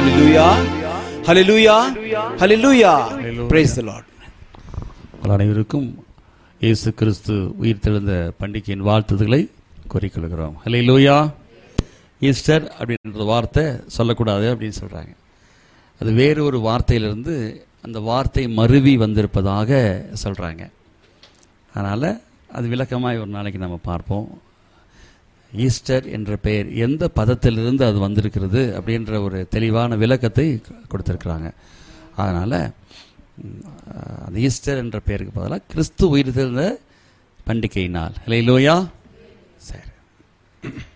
hallelujah hallelujah hallelujah praise the lord உங்கள் அனைவருக்கும் இயேசு கிறிஸ்து உயிர்த்தெழுந்த பண்டிகையின் வாழ்த்துதல்களை கூறிக்கொள்கிறோம் ஹலே லூயா ஈஸ்டர் அப்படின்ற வார்த்தை சொல்லக்கூடாது அப்படின்னு சொல்கிறாங்க அது வேறு ஒரு வார்த்தையிலிருந்து அந்த வார்த்தை மருவி வந்திருப்பதாக சொல்கிறாங்க அதனால் அது விளக்கமாக ஒரு நாளைக்கு நம்ம பார்ப்போம் ஈஸ்டர் என்ற பெயர் எந்த பதத்திலிருந்து அது வந்திருக்கிறது அப்படின்ற ஒரு தெளிவான விளக்கத்தை கொடுத்துருக்குறாங்க அதனால் அந்த ஈஸ்டர் என்ற பெயருக்கு பதிலாக கிறிஸ்து உயிர்த்தெழுந்த பண்டிகை நாள் இல்லை லோயா சரி